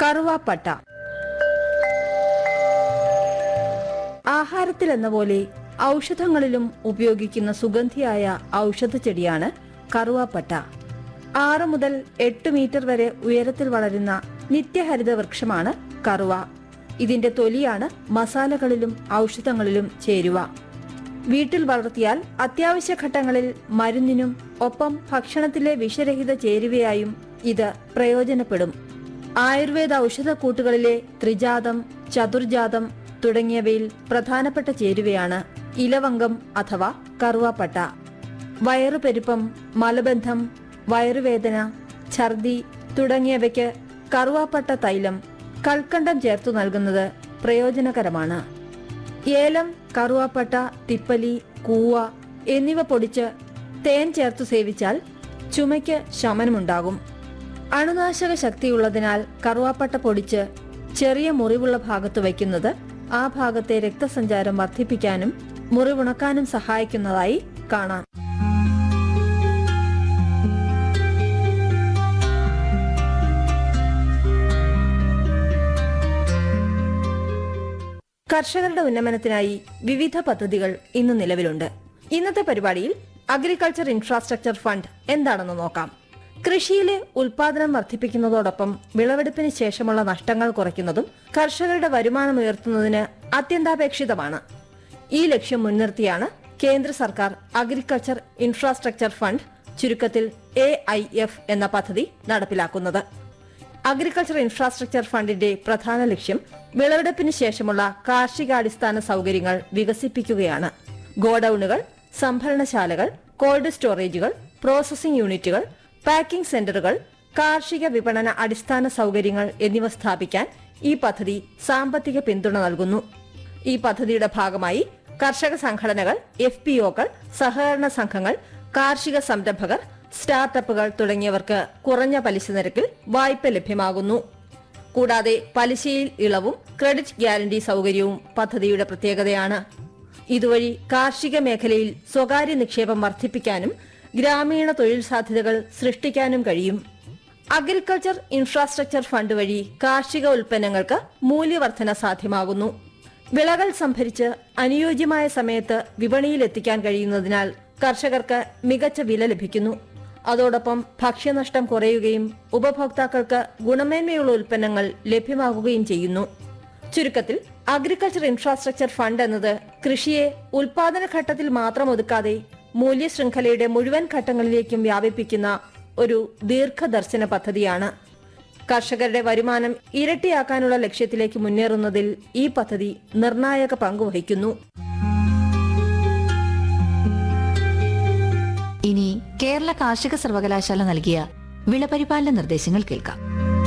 കറുവാപ്പട്ട ആഹാരത്തിലെന്ന പോലെ ഔഷധങ്ങളിലും ഉപയോഗിക്കുന്ന സുഗന്ധിയായ ഔഷധ ചെടിയാണ് കറുവാപ്പട്ട ആറ് മുതൽ എട്ട് മീറ്റർ വരെ ഉയരത്തിൽ വളരുന്ന നിത്യഹരിത വൃക്ഷമാണ് കറുവ ഇതിന്റെ തൊലിയാണ് മസാലകളിലും ഔഷധങ്ങളിലും ചേരുവ വീട്ടിൽ വളർത്തിയാൽ അത്യാവശ്യ ഘട്ടങ്ങളിൽ മരുന്നിനും ഒപ്പം ഭക്ഷണത്തിലെ വിഷരഹിത ചേരുവയായും ഇത് പ്രയോജനപ്പെടും ആയുർവേദ ഔഷധക്കൂട്ടുകളിലെ ത്രിജാതം ചതുർജാതം തുടങ്ങിയവയിൽ പ്രധാനപ്പെട്ട ചേരുവയാണ് ഇലവങ്കം അഥവാ കറുവാപ്പട്ട വയറുപെരുപ്പം മലബന്ധം വയറുവേദന ഛർദി തുടങ്ങിയവയ്ക്ക് കറുവാപ്പട്ട തൈലം കൽക്കണ്ടം ചേർത്തു നൽകുന്നത് പ്രയോജനകരമാണ് ഏലം കറുവാപ്പട്ട തിപ്പലി കൂവ എന്നിവ പൊടിച്ച് തേൻ ചേർത്തു സേവിച്ചാൽ ചുമയ്ക്ക് ശമനമുണ്ടാകും അണുനാശക ശക്തിയുള്ളതിനാൽ കറുവാപ്പട്ട പൊടിച്ച് ചെറിയ മുറിവുള്ള ഭാഗത്ത് വയ്ക്കുന്നത് ആ ഭാഗത്തെ രക്തസഞ്ചാരം വർദ്ധിപ്പിക്കാനും മുറിവുണക്കാനും സഹായിക്കുന്നതായി കാണാം കർഷകരുടെ ഉന്നമനത്തിനായി വിവിധ പദ്ധതികൾ ഇന്ന് നിലവിലുണ്ട് ഇന്നത്തെ പരിപാടിയിൽ അഗ്രികൾച്ചർ ഇൻഫ്രാസ്ട്രക്ചർ ഫണ്ട് എന്താണെന്ന് നോക്കാം കൃഷിയിലെ ഉൽപാദനം വർദ്ധിപ്പിക്കുന്നതോടൊപ്പം വിളവെടുപ്പിന് ശേഷമുള്ള നഷ്ടങ്ങൾ കുറയ്ക്കുന്നതും കർഷകരുടെ വരുമാനം ഉയർത്തുന്നതിന് അത്യന്താപേക്ഷിതമാണ് ഈ ലക്ഷ്യം മുൻനിർത്തിയാണ് കേന്ദ്ര സർക്കാർ അഗ്രികൾച്ചർ ഇൻഫ്രാസ്ട്രക്ചർ ഫണ്ട് ചുരുക്കത്തിൽ എ എന്ന പദ്ധതി നടപ്പിലാക്കുന്നത് അഗ്രികൾച്ചർ ഇൻഫ്രാസ്ട്രക്ചർ ഫണ്ടിന്റെ പ്രധാന ലക്ഷ്യം വിളവെടുപ്പിന് ശേഷമുള്ള കാർഷികാടിസ്ഥാന സൗകര്യങ്ങൾ വികസിപ്പിക്കുകയാണ് ഗോഡൌണുകൾ സംഭരണശാലകൾ കോൾഡ് സ്റ്റോറേജുകൾ പ്രോസസിംഗ് യൂണിറ്റുകൾ പാക്കിംഗ് സെന്ററുകൾ കാർഷിക വിപണന അടിസ്ഥാന സൗകര്യങ്ങൾ എന്നിവ സ്ഥാപിക്കാൻ ഈ പദ്ധതി സാമ്പത്തിക പിന്തുണ നൽകുന്നു ഈ പദ്ധതിയുടെ ഭാഗമായി കർഷക സംഘടനകൾ എഫ് പി ഒകൾ സഹകരണ സംഘങ്ങൾ കാർഷിക സംരംഭകർ സ്റ്റാർട്ടപ്പുകൾ തുടങ്ങിയവർക്ക് കുറഞ്ഞ പലിശ നിരക്കിൽ വായ്പ ലഭ്യമാകുന്നു കൂടാതെ പലിശയിൽ ഇളവും ക്രെഡിറ്റ് ഗ്യാരണ്ടി സൗകര്യവും പദ്ധതിയുടെ പ്രത്യേകതയാണ് ഇതുവഴി കാർഷിക മേഖലയിൽ സ്വകാര്യ നിക്ഷേപം വർദ്ധിപ്പിക്കാനും ഗ്രാമീണ തൊഴിൽ സാധ്യതകൾ സൃഷ്ടിക്കാനും കഴിയും അഗ്രികൾച്ചർ ഇൻഫ്രാസ്ട്രക്ചർ ഫണ്ട് വഴി കാർഷിക ഉൽപ്പന്നങ്ങൾക്ക് മൂല്യവർധന സാധ്യമാകുന്നു വിളകൾ സംഭരിച്ച് അനുയോജ്യമായ സമയത്ത് വിപണിയിൽ എത്തിക്കാൻ കഴിയുന്നതിനാൽ കർഷകർക്ക് മികച്ച വില ലഭിക്കുന്നു അതോടൊപ്പം ഭക്ഷ്യനഷ്ടം കുറയുകയും ഉപഭോക്താക്കൾക്ക് ഗുണമേന്മയുള്ള ഉൽപ്പന്നങ്ങൾ ലഭ്യമാകുകയും ചെയ്യുന്നു ചുരുക്കത്തിൽ അഗ്രികൾച്ചർ ഇൻഫ്രാസ്ട്രക്ചർ ഫണ്ട് എന്നത് കൃഷിയെ ഉൽപാദന ഘട്ടത്തിൽ മാത്രം ഒതുക്കാതെ മൂല്യശൃംഖലയുടെ മുഴുവൻ ഘട്ടങ്ങളിലേക്കും വ്യാപിപ്പിക്കുന്ന ഒരു ദീർഘദർശന പദ്ധതിയാണ് കർഷകരുടെ വരുമാനം ഇരട്ടിയാക്കാനുള്ള ലക്ഷ്യത്തിലേക്ക് മുന്നേറുന്നതിൽ ഈ പദ്ധതി നിർണായക പങ്കുവഹിക്കുന്നു ഇനി കേരള കാർഷിക സർവകലാശാല നൽകിയ വിളപരിപാലന നിർദ്ദേശങ്ങൾ കേൾക്കാം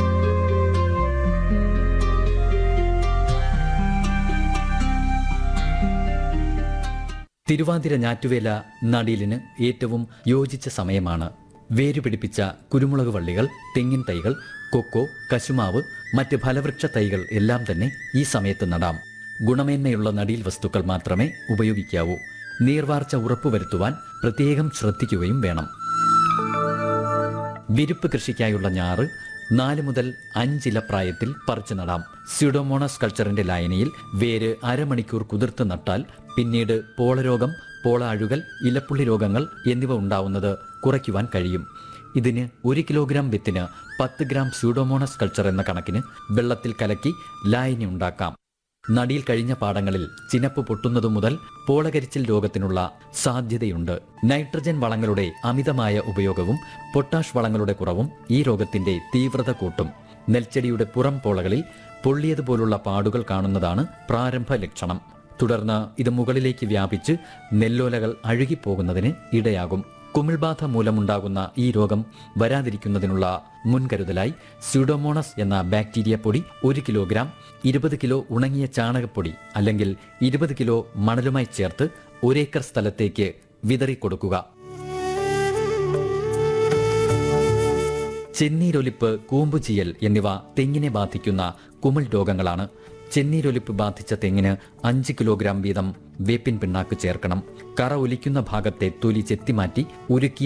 തിരുവാതിര ഞാറ്റുവേല നടീലിന് ഏറ്റവും യോജിച്ച സമയമാണ് വേരുപിടിപ്പിച്ച കുരുമുളക് വള്ളികൾ തെങ്ങിൻ തൈകൾ കൊക്കോ കശുമാവ് മറ്റ് ഫലവൃക്ഷ തൈകൾ എല്ലാം തന്നെ ഈ സമയത്ത് നടാം ഗുണമേന്മയുള്ള നടീൽ വസ്തുക്കൾ മാത്രമേ ഉപയോഗിക്കാവൂ നീർവാർച്ച ഉറപ്പുവരുത്തുവാൻ പ്രത്യേകം ശ്രദ്ധിക്കുകയും വേണം വിരുപ്പ് കൃഷിക്കായുള്ള ഞാറ് നാല് മുതൽ അഞ്ചില പ്രായത്തിൽ പറിച്ചു നടാം സ്യൂഡോമോണസ് കൾച്ചറിന്റെ ലായനിയിൽ വേര് അരമണിക്കൂർ കുതിർത്ത് നട്ടാൽ പിന്നീട് പോളരോഗം പോള അഴുകൽ ഇലപ്പുള്ളി രോഗങ്ങൾ എന്നിവ ഉണ്ടാവുന്നത് കുറയ്ക്കുവാൻ കഴിയും ഇതിന് ഒരു കിലോഗ്രാം വിത്തിന് പത്ത് ഗ്രാം സ്യൂഡോമോണസ് കൾച്ചർ എന്ന കണക്കിന് വെള്ളത്തിൽ കലക്കി ലായനി ഉണ്ടാക്കാം നടിയിൽ കഴിഞ്ഞ പാടങ്ങളിൽ ചിനപ്പ് പൊട്ടുന്നതു മുതൽ പോളകരിച്ചിൽ രോഗത്തിനുള്ള സാധ്യതയുണ്ട് നൈട്രജൻ വളങ്ങളുടെ അമിതമായ ഉപയോഗവും പൊട്ടാഷ് വളങ്ങളുടെ കുറവും ഈ രോഗത്തിന്റെ തീവ്രത കൂട്ടും നെൽച്ചെടിയുടെ പുറം പോളകളിൽ പൊള്ളിയതുപോലുള്ള പാടുകൾ കാണുന്നതാണ് പ്രാരംഭ ലക്ഷണം തുടർന്ന് ഇത് മുകളിലേക്ക് വ്യാപിച്ച് നെല്ലോലകൾ അഴുകിപ്പോകുന്നതിന് ഇടയാകും കുമിൾബാധ മൂലമുണ്ടാകുന്ന ഈ രോഗം വരാതിരിക്കുന്നതിനുള്ള മുൻകരുതലായി സ്യൂഡോമോണസ് എന്ന ബാക്ടീരിയ പൊടി ഒരു കിലോഗ്രാം ഇരുപത് കിലോ ഉണങ്ങിയ ചാണകപ്പൊടി അല്ലെങ്കിൽ ഇരുപത് കിലോ മണലുമായി ചേർത്ത് ഒരേക്കർ സ്ഥലത്തേക്ക് വിതറിക്കൊടുക്കുക ചെന്നീരൊലിപ്പ് കൂമ്പുചീയൽ എന്നിവ തെങ്ങിനെ ബാധിക്കുന്ന കുമിൾ രോഗങ്ങളാണ് ചെന്നീരൊലിപ്പ് ബാധിച്ച തെങ്ങിന് അഞ്ച് കിലോഗ്രാം വീതം വേപ്പിൻ പിണ്ണാക്ക് ചേർക്കണം കറ ഒലിക്കുന്ന ഭാഗത്തെ തൊലി ചെത്തിമാറ്റി ഉരുക്കിയ